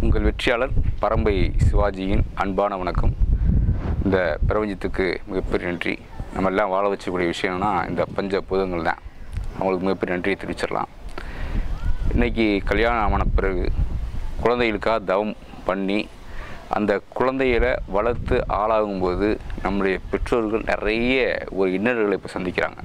உங்கள் வெற்றியாளர் பரம்பை சிவாஜியின் அன்பான வணக்கம் இந்த பிரபஞ்சத்துக்கு மிகப்பெரிய நன்றி நம்ம எல்லாம் வாழ வச்சக்கூடிய விஷயம்னா இந்த பஞ்ச பூதங்கள் தான் அவங்களுக்கு மிகப்பெரிய நன்றியை தெரிவிச்சிடலாம் இன்றைக்கி கல்யாணம் ஆன பிறகு குழந்தைகளுக்காக தவம் பண்ணி அந்த குழந்தைகளை வளர்த்து ஆளாகும்போது நம்முடைய பெற்றோர்கள் நிறைய ஒரு இன்னல்களை இப்போ சந்திக்கிறாங்க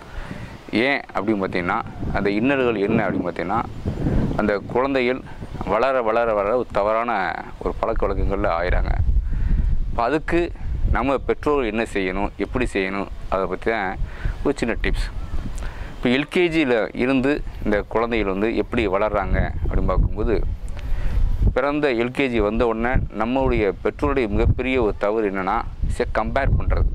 ஏன் அப்படின்னு பார்த்தீங்கன்னா அந்த இன்னல்கள் என்ன அப்படின்னு பார்த்தீங்கன்னா அந்த குழந்தைகள் வளர வளர வளர ஒரு தவறான ஒரு பழக்க வழக்கங்களில் ஆயிறாங்க இப்போ அதுக்கு நம்ம பெற்றோர்கள் என்ன செய்யணும் எப்படி செய்யணும் அதை பற்றி தான் ஒரு சின்ன டிப்ஸ் இப்போ எல்கேஜியில் இருந்து இந்த குழந்தைகள் வந்து எப்படி வளர்கிறாங்க அப்படின்னு பார்க்கும்போது பிறந்த எல்கேஜி வந்த உடனே நம்மளுடைய பெற்றோருடைய மிகப்பெரிய ஒரு தவறு என்னென்னா சே கம்பேர் பண்ணுறது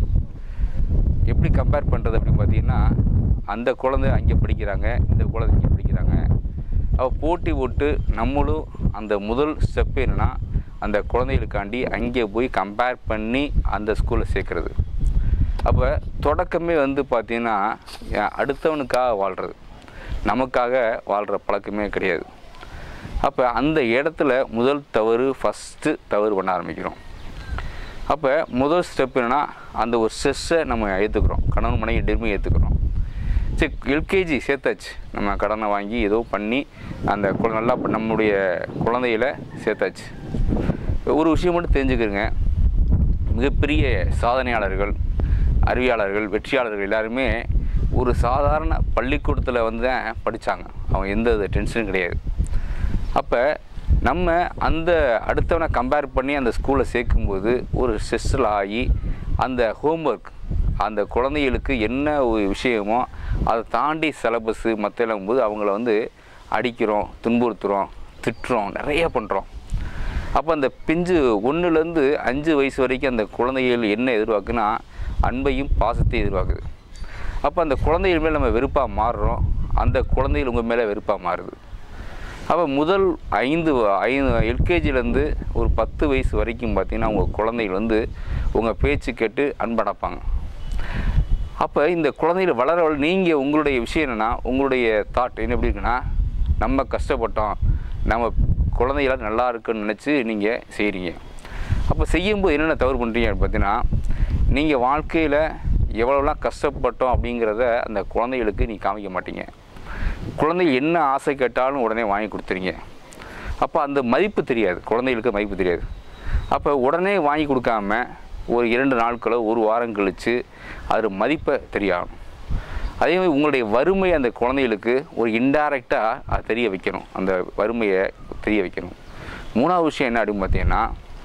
எப்படி கம்பேர் பண்ணுறது அப்படின்னு பார்த்தீங்கன்னா அந்த குழந்தை அங்கே படிக்கிறாங்க இந்த குழந்தை இங்கே படிக்கிறாங்க அவள் போட்டி போட்டு நம்மளும் அந்த முதல் ஸ்டெப் என்னென்னா அந்த குழந்தைகளுக்காண்டி அங்கே போய் கம்பேர் பண்ணி அந்த ஸ்கூலில் சேர்க்குறது அப்போ தொடக்கமே வந்து பார்த்திங்கன்னா அடுத்தவனுக்காக வாழ்கிறது நமக்காக வாழ்கிற பழக்கமே கிடையாது அப்போ அந்த இடத்துல முதல் தவறு ஃபஸ்ட்டு தவறு பண்ண ஆரம்பிக்கிறோம் அப்போ முதல் ஸ்டெப் என்னென்னா அந்த ஒரு ஸ்ட்ரெஸ்ஸை நம்ம ஏற்றுக்கிறோம் கணவன் மனைவி ரெண்டுமே ஏற்றுக்கிறோம் சரி எல்கேஜி சேர்த்தாச்சு நம்ம கடனை வாங்கி ஏதோ பண்ணி அந்த கு- நல்லா ப- நம்முடைய குழந்தைகளை சேர்த்தாச்சு ஒரு விஷயம் மட்டும் தெரிஞ்சுக்கிறங்க மிகப்பெரிய சாதனையாளர்கள் அறிவியாளர்கள் வெற்றியாளர்கள் எல்லாருமே ஒரு சாதாரண பள்ளிக்கூடத்தில் வந்து தான் படித்தாங்க அவங்க எந்த வித டென்ஷனும் கிடையாது அப்போ நம்ம அந்த அடுத்தவனை கம்பேர் பண்ணி அந்த ஸ்கூலில் சேர்க்கும்போது ஒரு ஸ்ட்ரெஸ்ஸில் ஆகி அந்த ஹோம்ஒர்க் அந்த குழந்தைகளுக்கு என்ன ஒரு விஷயமோ அதை தாண்டி சிலபஸ்ஸு மற்ற போது அவங்கள வந்து அடிக்கிறோம் துன்புறுத்துகிறோம் திட்டுறோம் நிறைய பண்ணுறோம் அப்போ அந்த பிஞ்சு ஒன்றுலேருந்து அஞ்சு வயசு வரைக்கும் அந்த குழந்தைகள் என்ன எதிர்பார்க்குன்னா அன்பையும் பாசத்தையும் எதிர்பார்க்குது அப்போ அந்த குழந்தைகள் மேலே நம்ம வெறுப்பாக மாறுறோம் அந்த குழந்தைகள் உங்கள் மேலே வெறுப்பாக மாறுது அப்போ முதல் ஐந்து வ- ஐந்து எல்கேஜிலேருந்து ஒரு பத்து வயசு வரைக்கும் பார்த்தீங்கன்னா உங்கள் குழந்தைகள் வந்து உங்கள் பேச்சு கேட்டு அன்படைப்பாங்க அப்போ இந்த குழந்தைகள் வளர வளர நீங்கள் உங்களுடைய விஷயம் என்னென்னா உங்களுடைய தாட் என்ன எப்படி இருக்குன்னா நம்ம கஷ்டப்பட்டோம் நம்ம குழந்தைகளாக நல்லா இருக்குன்னு நினச்சி நீங்கள் செய்கிறீங்க அப்போ செய்யும்போது என்னென்ன தவறு பண்ணுறீங்க அப்படின்னு பார்த்தீங்கன்னா நீங்கள் வாழ்க்கையில் எவ்வளோலாம் கஷ்டப்பட்டோம் அப்படிங்கிறத அந்த குழந்தைகளுக்கு நீ காமிக்க மாட்டீங்க குழந்தை என்ன ஆசை கேட்டாலும் உடனே வாங்கி கொடுத்துறீங்க அப்போ அந்த மதிப்பு தெரியாது குழந்தைகளுக்கு மதிப்பு தெரியாது அப்போ உடனே வாங்கி கொடுக்காம ஒரு இரண்டு நாட்களோ ஒரு வாரம் கழித்து அது மதிப்பை தெரியாகும் அதே மாதிரி உங்களுடைய வறுமை அந்த குழந்தைகளுக்கு ஒரு இன்டைரக்டாக அது தெரிய வைக்கணும் அந்த வறுமையை தெரிய வைக்கணும் மூணாவது விஷயம் என்ன அப்படின்னு பார்த்தீங்கன்னா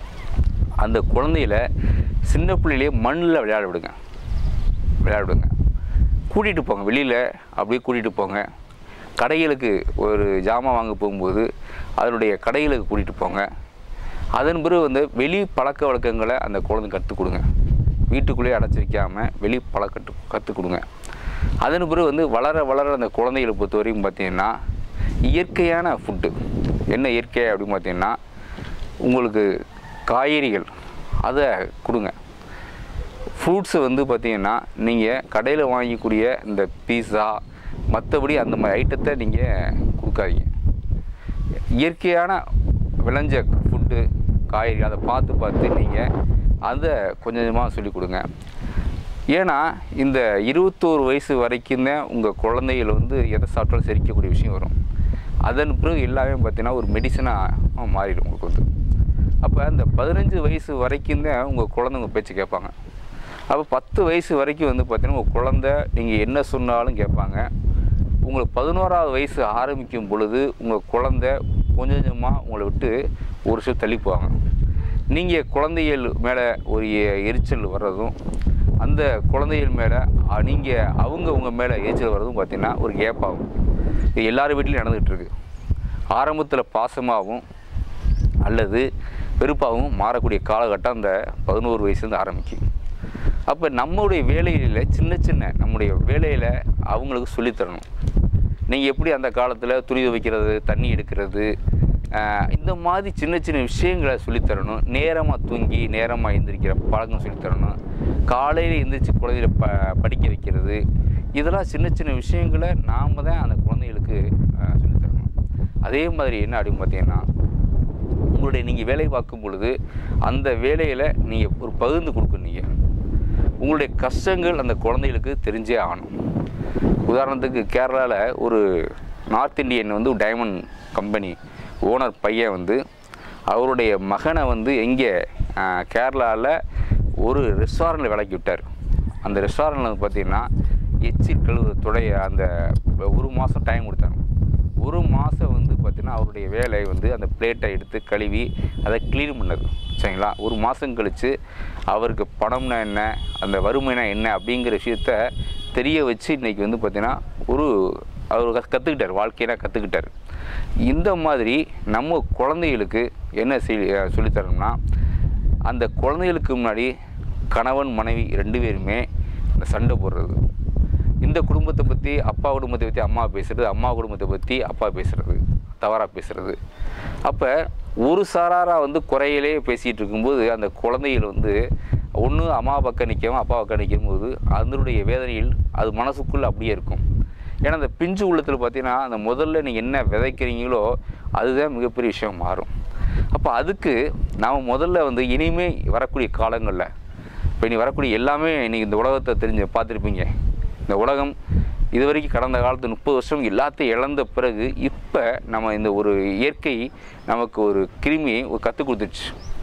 அந்த குழந்தையில சின்ன பிள்ளையிலே மண்ணில் விளையாட விடுங்க விளையாட விடுங்க கூட்டிகிட்டு போங்க வெளியில் அப்படியே கூட்டிகிட்டு போங்க கடைகளுக்கு ஒரு ஜாமான் வாங்க போகும்போது அதனுடைய கடைகளுக்கு கூட்டிகிட்டு போங்க அதன் பிறகு வந்து வெளி பழக்க வழக்கங்களை அந்த குழந்தை கற்றுக் கொடுங்க வீட்டுக்குள்ளேயே அடைச்சி வைக்காமல் வெளி பழக்கட்டு கற்றுக் கொடுங்க அதன் பிறகு வந்து வளர வளர அந்த குழந்தைகளை பொறுத்த வரைக்கும் பார்த்தீங்கன்னா இயற்கையான ஃபுட்டு என்ன இயற்கை அப்படின்னு பார்த்தீங்கன்னா உங்களுக்கு காய்கறிகள் அதை கொடுங்க ஃப்ரூட்ஸு வந்து பார்த்தீங்கன்னா நீங்கள் கடையில் வாங்கிக்கூடிய இந்த பீஸா மற்றபடி அந்த மாதிரி ஐட்டத்தை நீங்கள் கொடுக்காதீங்க இயற்கையான விளைஞ்ச ஃபுட்டு காய்கறி அதை பார்த்து பார்த்து நீங்கள் அதை கொஞ்சம் கொஞ்சமாக சொல்லிக் கொடுங்க ஏன்னா இந்த இருபத்தோரு வயசு வரைக்கும் தான் உங்கள் குழந்தைகள் வந்து எதை சாப்பிட்டாலும் செரிக்கக்கூடிய விஷயம் வரும் அதன் பிறகு எல்லாமே பார்த்தீங்கன்னா ஒரு மெடிசனாக மாறிடும் உங்களுக்கு வந்து அப்போ அந்த பதினஞ்சு வயசு வரைக்கும் தான் உங்கள் குழந்தை உங்கள் பேச்சு கேட்பாங்க அப்போ பத்து வயசு வரைக்கும் வந்து பார்த்தீங்கன்னா உங்கள் குழந்தை நீங்கள் என்ன சொன்னாலும் கேட்பாங்க உங்களுக்கு பதினோராவது வயசு ஆரம்பிக்கும் பொழுது உங்கள் குழந்தை கொஞ்சம் கொஞ்சமாக உங்களை விட்டு ஒரு விஷயம் தள்ளி போவாங்க நீங்கள் குழந்தைகள் மேலே ஒரு எ- எரிச்சல் வர்றதும் அந்த குழந்தைகள் மேலே நீங்கள் அவங்க உங்கள் மேலே எரிச்சல் வர்றதும் பார்த்தீங்கன்னா ஒரு கேப் ஆகும் இது எல்லார் வீட்லையும் நடந்துகிட்டு இருக்கு ஆரம்பத்தில் பாசமாகவும் அல்லது வெறுப்பாகவும் மாறக்கூடிய காலகட்டம் அந்த பதினோரு வயசுலேருந்து ஆரம்பிக்கும் அப்போ நம்மளுடைய வேலையில் சின்ன சின்ன நம்முடைய வேலையில் அவங்களுக்கு சொல்லித் தரணும் நீங்கள் எப்படி அந்த காலத்தில் துணி துவைக்கிறது தண்ணி எடுக்கிறது ஆஹ், இந்த மாதிரி சின்ன சின்ன விஷயங்களை சொல்லித் தரணும் நேரமாக தூங்கி நேரமாக எந்திரிக்கிற பழக்கம் சொல்லித் தரணும் காலையில் எந்திரிச்சு குழந்தைகளை ப படிக்க வைக்கிறது இதெல்லாம் சின்ன சின்ன விஷயங்களை நாம் தான் அந்த குழந்தைகளுக்கு ஆஹ், சொல்லித் தரணும் அதே மாதிரி என்ன அப்படின்னு பார்த்தீங்கன்னா உங்களுடைய நீங்கள் வேலை பார்க்கும் பொழுது அந்த வேலையில் நீங்கள் ஒரு பகிர்ந்து கொடுக்கணும் நீங்கள் உங்களுடைய கஷ்டங்கள் அந்த குழந்தைகளுக்கு தெரிஞ்சே ஆகணும் உதாரணத்துக்கு கேரளாவில் ஒரு நார்த் இந்தியன் வந்து ஒரு டைமண்ட் கம்பெனி ஓனர் பையன் வந்து அவருடைய மகனை வந்து எங்கே கேரளாவில் ஒரு ரெஸ்டாரண்ட்டில் விலைக்கு விட்டார் அந்த ரெஸ்டாரண்ட்டில் வந்து பார்த்திங்கன்னா எச்சில் கழுவு துடைய அந்த ஒரு மாதம் டைம் கொடுத்தாங்க ஒரு மாதம் வந்து பார்த்திங்கன்னா அவருடைய வேலை வந்து அந்த பிளேட்டை எடுத்து கழுவி அதை க்ளீன் பண்ணது சரிங்களா ஒரு மாதம் கழித்து அவருக்கு பணம்னா என்ன அந்த வறுமைனா என்ன அப்படிங்கிற விஷயத்த தெரிய வச்சு இன்றைக்கி வந்து பார்த்திங்கன்னா ஒரு அவர் கற்றுக்கிட்டார் வாழ்க்கையில கற்றுக்கிட்டார் இந்த மாதிரி நம்ம குழந்தைகளுக்கு என்ன செய் சொல்லித்தரணும்னா அந்த குழந்தைகளுக்கு முன்னாடி கணவன் மனைவி ரெண்டு பேருமே இந்த சண்டை போடுறது இந்த குடும்பத்தை பற்றி அப்பா குடும்பத்தை பற்றி அம்மா பேசுகிறது அம்மா குடும்பத்தை பற்றி அப்பா பேசுகிறது தவறாக பேசுகிறது அப்போ ஒரு சாராராக வந்து குறையிலே பேசிகிட்டு இருக்கும்போது அந்த குழந்தைகள் வந்து ஒன்று அம்மா பக்கம் நிற்கவும் அப்பா பக்கம் நிற்கும் போது அதனுடைய வேதனையில் அது மனசுக்குள்ளே அப்படியே இருக்கும் ஏன்னா அந்த பிஞ்சு உள்ளத்தில் பார்த்தீங்கன்னா அந்த முதல்ல நீங்கள் என்ன விதைக்கிறீங்களோ அதுதான் மிகப்பெரிய விஷயம் மாறும் அப்போ அதுக்கு நாம் முதல்ல வந்து இனிமே வரக்கூடிய காலங்களில் இப்போ இனி வரக்கூடிய எல்லாமே இன்றைக்கி இந்த உலகத்தை தெரிஞ்சு பார்த்துருப்பீங்க இந்த உலகம் இது வரைக்கும் கடந்த காலத்து முப்பது வருஷம் எல்லாத்தையும் இழந்த பிறகு இப்போ நம்ம இந்த ஒரு இயற்கை நமக்கு ஒரு கிருமியை ஒரு கற்றுக் கொடுத்துருச்சு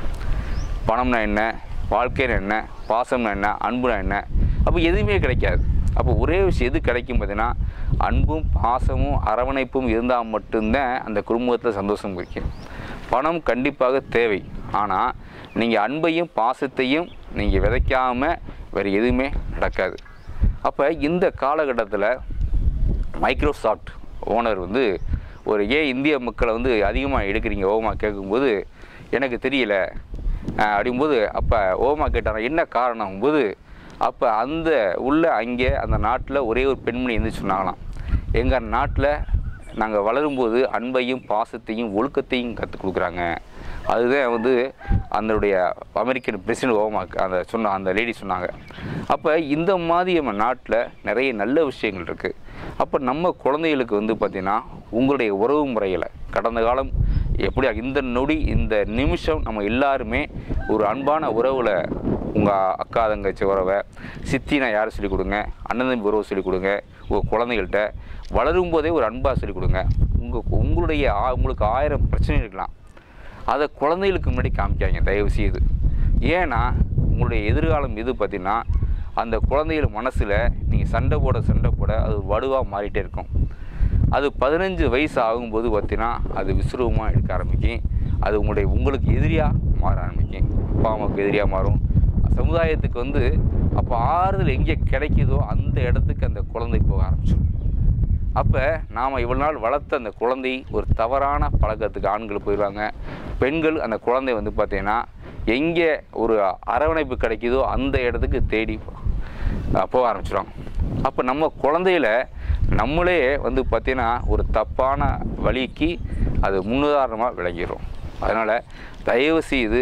பணம்னா என்ன வாழ்க்கைனா என்ன பாசம்னா என்ன அன்புனா என்ன அப்போ எதுவுமே கிடைக்காது அப்போ ஒரே விஷயம் எது கிடைக்கும் பார்த்தீங்கன்னா அன்பும் பாசமும் அரவணைப்பும் இருந்தால் மட்டும்தான் அந்த குடும்பத்தில் சந்தோஷம் கிடைக்கும் பணம் கண்டிப்பாக தேவை ஆனால் நீங்கள் அன்பையும் பாசத்தையும் நீங்கள் விதைக்காமல் வேறு எதுவுமே நடக்காது அப்போ இந்த காலகட்டத்தில் மைக்ரோசாஃப்ட் ஓனர் வந்து ஒரு ஏன் இந்திய மக்களை வந்து அதிகமாக எடுக்கிறீங்க ஓமா கேட்கும்போது எனக்கு தெரியல அஹ் அப்படிங்கும்போது அப்போ ஓமா கேட்டாங்க என்ன காரணம் போது அப்போ அந்த உள்ள அங்கே அந்த நாட்டில் ஒரே ஒரு பெண்மணி இருந்து சொன்னாங்களாம் எங்கள் நாட்டில் நாங்கள் வளரும்போது அன்பையும் பாசத்தையும் ஒழுக்கத்தையும் கற்றுக் கொடுக்குறாங்க அதுதான் வந்து அதனுடைய அமெரிக்கன் பிரசிடென்ட் ஓமா அந்த சொன்ன அந்த லேடி சொன்னாங்க அப்போ இந்த மாதிரி நம்ம நாட்டில் நிறைய நல்ல விஷயங்கள் இருக்குது அப்போ நம்ம குழந்தைகளுக்கு வந்து பார்த்திங்கன்னா உங்களுடைய உறவு முறைகளை கடந்த காலம் எப்படி இந்த நொடி இந்த நிமிஷம் நம்ம எல்லாருமே ஒரு அன்பான உறவில் உங்கள் அக்கா தங்கச்சி உறவை சித்தினா யார் சொல்லிக் கொடுங்க அண்ணன் தம்பி உறவு சொல்லிக் கொடுங்க உங்கள் குழந்தைகள்கிட்ட வளரும் போதே ஒரு அன்பாக சொல்லிக் கொடுங்க உங்கள் உங்களுடைய ஆ- உங்களுக்கு ஆயிரம் பிரச்சனை இருக்கலாம் அதை குழந்தைகளுக்கு முன்னாடி காமிக்காங்க தயவு செய்து ஏன்னா உங்களுடைய எதிர்காலம் எது பார்த்தீங்கன்னா அந்த குழந்தைகள் மனசில் நீங்கள் சண்டை போட சண்டை போட அது ஒரு வடுவாக மாறிட்டே இருக்கும் அது பதினஞ்சு வயசு ஆகும்போது பார்த்தீங்கன்னா அது விசுரூபமாக எடுக்க ஆரம்பிக்கும் அது உங்களுடைய உங்களுக்கு எதிரியாக மாற ஆரம்பிக்கும் அப்பா அம்மாவுக்கு எதிரியாக மாறும் சமுதாயத்துக்கு வந்து அப்போ ஆறுதல் எங்கே கிடைக்குதோ அந்த இடத்துக்கு அந்த குழந்தை போக ஆரம்பிச்சிடும் அப்போ நாம் இவ்வளோ நாள் வளர்த்த அந்த குழந்தை ஒரு தவறான பழக்கத்துக்கு ஆண்கள் போயிடுவாங்க பெண்கள் அந்த குழந்தை வந்து பார்த்தீங்கன்னா எங்கே ஒரு அரவணைப்பு கிடைக்குதோ அந்த இடத்துக்கு தேடி போ- அஹ் போக ஆரம்பிச்சிடுவாங்க அப்போ நம்ம குழந்தையில நம்மளே வந்து பார்த்தீங்கன்னா ஒரு தப்பான வழிக்கு அது முன்னுதாரணமாக விளங்கிடும் அதனால் தயவு செய்து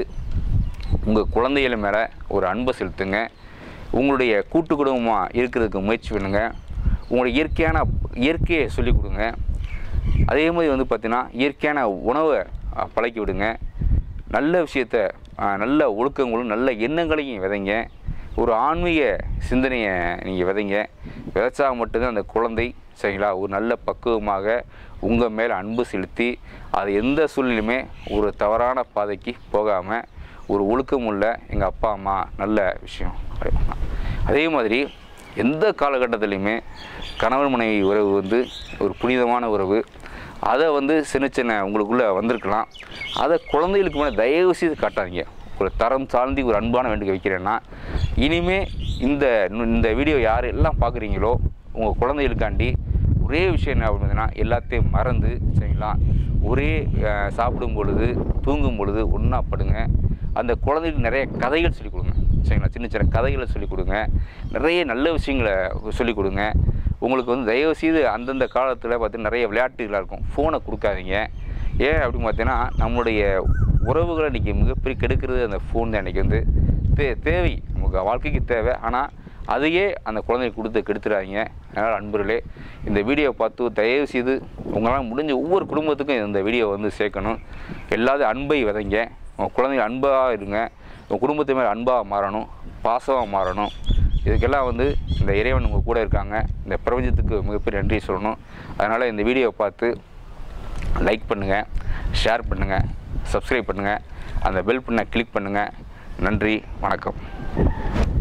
உங்கள் குழந்தைகள் மேலே ஒரு அன்பை செலுத்துங்க உங்களுடைய கூட்டு குடும்பமாக இருக்கிறதுக்கு முயற்சி பண்ணுங்க உங்களுடைய இயற்கையான இயற்கையை சொல்லிக் கொடுங்க அதே மாதிரி வந்து பார்த்தீங்கன்னா இயற்கையான உணவை அஹ், பழக்கி விடுங்க நல்ல விஷயத்த அஹ், நல்ல ஒழுக்கங்களும் நல்ல எண்ணங்களையும் விதைங்க ஒரு ஆன்மீக சிந்தனையை நீங்கள் விதைங்க விதைச்சா மட்டும்தான் அந்த குழந்தை சரிங்களா ஒரு நல்ல பக்குவமாக உங்கள் மேலே அன்பு செலுத்தி அது எந்த சூழ்நிலையுமே ஒரு தவறான பாதைக்கு போகாமல் ஒரு ஒழுக்கமுள்ள எங்கள் அப்பா அம்மா நல்ல விஷயம் அதே மாதிரி எந்த காலகட்டத்திலையுமே கணவன் மனைவி உறவு வந்து ஒரு புனிதமான உறவு அதை வந்து சின்ன சின்ன உங்களுக்குள்ளே வந்திருக்கலாம் அதை குழந்தைகளுக்கு மேலே தயவு செய்து காட்டாதீங்க ஒரு தரம் சார்ந்தி ஒரு அன்பான வேண்டுகை வைக்கிறேன்னா இனிமே இந்த இந்த வீடியோ யார் எல்லாம் பார்க்குறீங்களோ உங்கள் குழந்தைகளுக்காண்டி ஒரே விஷயம் என்ன அப்படின்னா எல்லாத்தையும் மறந்து சரிங்களா ஒரே அஹ், சாப்பிடும் பொழுது தூங்கும் பொழுது ஒன்றா படுங்க அந்த குழந்தைகளுக்கு நிறைய கதைகள் சொல்லிக் கொடுங்க சரிங்களா சின்ன சின்ன கதைகளை சொல்லிக் கொடுங்க நிறைய நல்ல விஷயங்களை சொல்லிக் கொடுங்க உங்களுக்கு வந்து தயவு செய்து அந்தந்த காலத்தில் பார்த்து நிறைய விளையாட்டுகளாக இருக்கும் ஃபோனை கொடுக்காதீங்க ஏன் அப்படின்னு பார்த்தீங்கன்னா நம்மளுடைய உறவுகளை இன்றைக்கி மிகப்பெரிய கெடுக்கிறது அந்த ஃபோன் தான் இன்றைக்கி வந்து தே தேவை நமக்கு வாழ்க்கைக்கு தேவை ஆனால் அதையே அந்த குழந்தைக்கு கொடுத்து கெடுத்துடாதீங்க அதனால் அன்பர்களே இந்த வீடியோவை பார்த்து தயவு செய்து உங்களால் முடிஞ்ச ஒவ்வொரு குடும்பத்துக்கும் இந்த வீடியோ வந்து சேர்க்கணும் எல்லாத்தையும் அன்பை விதைங்க உங்கள் குழந்தைங்க அன்பாக இருங்க உங்கள் குடும்பத்து மேலே அன்பாக மாறணும் பாசமாக மாறணும் இதுக்கெல்லாம் வந்து இந்த இறைவன் உங்கள் கூட இருக்காங்க இந்த பிரபஞ்சத்துக்கு மிகப்பெரிய நன்றி சொல்லணும் அதனால் இந்த வீடியோவை பார்த்து லைக் பண்ணுங்கள் ஷேர் பண்ணுங்கள் சப்ஸ்கிரைப் பண்ணுங்கள் அந்த பெல் பண்ணை கிளிக் பண்ணுங்கள் நன்றி வணக்கம்